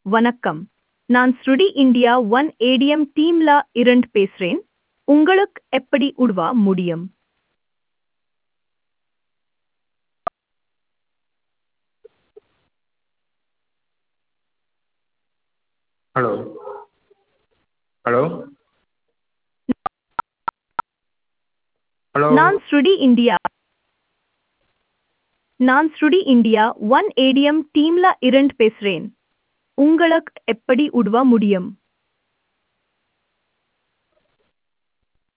வணக்கம் நான் ஸ்ருடி இந்தியா ஒன் ஏடிஎம் டீம்ல இருந்து பேசுறேன் உங்களுக்கு எப்படி உதவ முடியும் ஹலோ ஹலோ ஹலோ நான் ஸ்ருடி இந்தியா நான் ஸ்ருடி இந்தியா ஒன் ஏடிஎம் டீம்ல இருந்து பேசுறேன் உங்களுக்கு எப்படி உதவ முடியும்